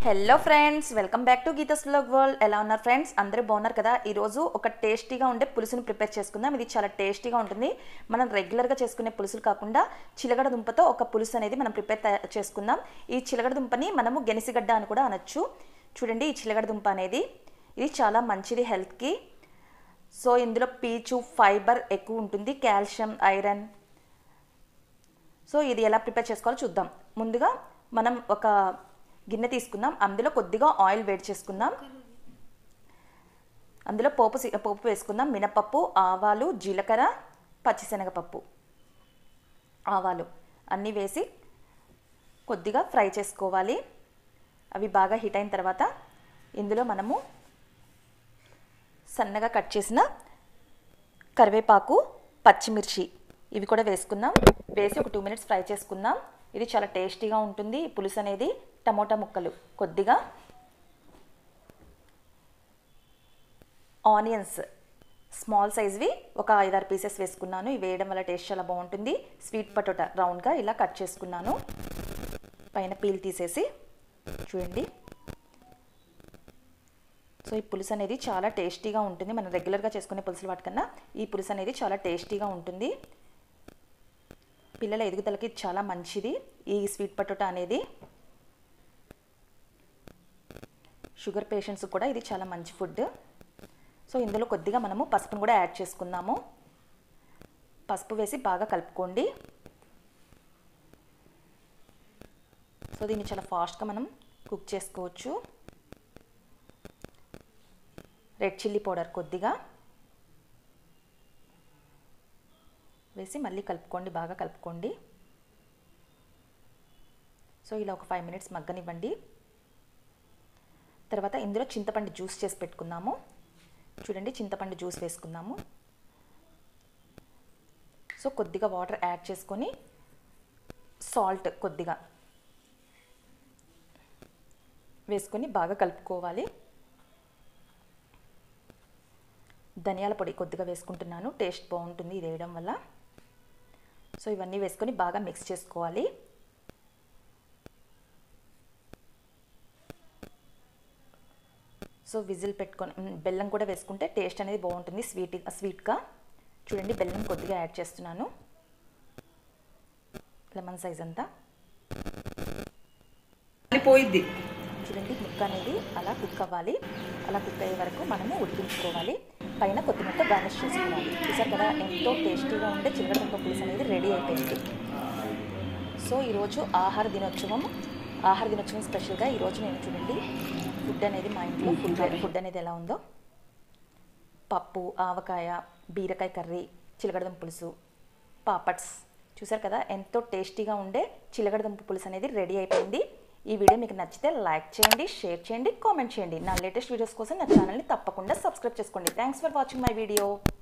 hello friends welcome back to Geetha's vlog world ఎలా ఉన్నారు friends అందరూ బాగున్నారు కదా ఈరోజు ఒక టేస్టీగా ఉండే పులుసుని ప్రిపేర్ చేసుకుందాం ఇది చాలా టేస్టీగా ఉంటుంది మనం రెగ్యులర్గా చేసుకునే పులుసులు కాకుండా చిలగడ దుంపతో ఒక పులుసు అనేది మనం ప్రిపేర్ తయా- చేసుకుందాం ఈ చిలగడ దుంపని మనము గెనిసిగడ్డ అని కూడా అనొచ్చు చూడండి ఈ చిలగడ దుంప అనేది ఇది చాలా మంచిది హెల్త్కి సో ఇందులో పీచు ఫైబర్ ఎక్కువ ఉంటుంది కాల్షియం ఐరన్ సో ఇది ఎలా ప్రిపేర్ చేసుకోవాలో చూద్దాం ముందుగా మనం ఒక గిన్నె తీసుకుందాం అందులో కొద్దిగా ఆయిల్ వేడి చేసుకుందాం అందులో పోపు సి- పోపు వేసుకుందాం మినపప్పు ఆవాలు జీలకర్ర పచ్చిశనగపప్పు ఆవాలు అన్నీ వేసి కొద్దిగా ఫ్రై చేసుకోవాలి అవి బాగా హీట్ అయిన తర్వాత ఇందులో మనము సన్నగా కట్ చేసిన కరివేపాకు పచ్చిమిర్చి ఇవి కూడా వేసుకుందాం వేసి ఒక టూ మినిట్స్ ఫ్రై చేసుకుందాం ఇది చాలా టేస్టీగా ఉంటుంది ఈ పులుసు అనేది టమోటా ముక్కలు కొద్దిగా ఆనియన్స్ స్మాల్ సైజ్వి ఒక ఐదారు పీసెస్ వేసుకున్నాను ఇవి వేయడం వల్ల టేస్ట్ చాలా బాగుంటుంది స్వీట్ పొటాటో రౌండ్గా ఇలా కట్ చేసుకున్నాను పైన పీల్ తీసేసి చూడండి సో ఈ పులుసు అనేది చాలా టేస్టీగా ఉంటుంది మనం రెగ్యులర్గా చేసుకునే పులుసులు వాటికన్నా ఈ పులుసు అనేది చాలా టేస్టీగా ఉంటుంది పిల్లల ఎదుగుదలకి చాలా మంచిది ఈ స్వీట్ పొటాటో అనేది షుగర్ పేషెంట్స్ కూడా ఇది చాలా మంచి ఫుడ్ సో ఇందులో కొద్దిగా మనము పసుపును కూడా యాడ్ చేసుకుందాము పసుపు వేసి బాగా కలుపుకోండి సో దీన్ని చాలా ఫాస్ట్గా మనం కుక్ చేసుకోవచ్చు రెడ్ చిల్లీ పౌడర్ కొద్దిగా వేసి మళ్ళీ కలుపుకోండి బాగా కలుపుకోండి సో ఇలా ఒక ఫైవ్ మినిట్స్ మగ్గనివ్వండి తర్వాత ఇందులో చింతపండు జ్యూస్ చేసి పెట్టుకుందాము చూడండి చింతపండు జ్యూస్ వేసుకుందాము సో కొద్దిగా వాటర్ యాడ్ చేసుకొని సాల్ట్ కొద్దిగా వేసుకొని బాగా కలుపుకోవాలి ధనియాల పొడి కొద్దిగా వేసుకుంటున్నాను టేస్ట్ బాగుంటుంది ఇది వేయడం వల్ల సో ఇవన్నీ వేసుకొని బాగా మిక్స్ చేసుకోవాలి సో విజిల్ పెట్టుకొని మ్, బెల్లం కూడా వేసుకుంటే టేస్ట్ అనేది బాగుంటుంది స్వీట్ స్వీట్గా చూడండి బెల్లం కొద్దిగా యాడ్ చేస్తున్నాను లెమన్ సైజ్ అంతా పోయిద్ది చూడండి ముక్క అనేది అలా కుక్ అవ్వాలి అలా కుక్ అయ్యే వరకు మనము ఉడికించుకోవాలి పైన కొత్తిమీరతో గార్నిష్ చేసుకోవాలి చూసారు కదా ఎంతో టేస్టీగా ఉండే చిలకడదుంప పులుసు అనేది రెడీ అయిపోయింది సో ఈరోజు ఆహార దినోత్సవం ఆహార దినోత్సవం స్పెషల్గా ఈరోజు నేను చూడండి ఫుడ్ అనేది మా ఇంట్లో ఫుడ్ ఫుడ్ అనేది ఎలా ఉందో పప్పు ఆవకాయ బీరకాయ కర్రీ చిలకడదుంప పులుసు పాపడ్స్ చూసారు కదా ఎంతో టేస్టీగా ఉండే చిలకడదుంప పులుసు అనేది రెడీ అయిపోయింది ఈ వీడియో మీకు నచ్చితే లైక్ చేయండి షేర్ చేయండి కామెంట్ చేయండి నా లేటెస్ట్ వీడియోస్ కోసం నా ఛానల్ని తప్పకుండా సబ్స్క్రైబ్ చేసుకోండి thanks for watching my video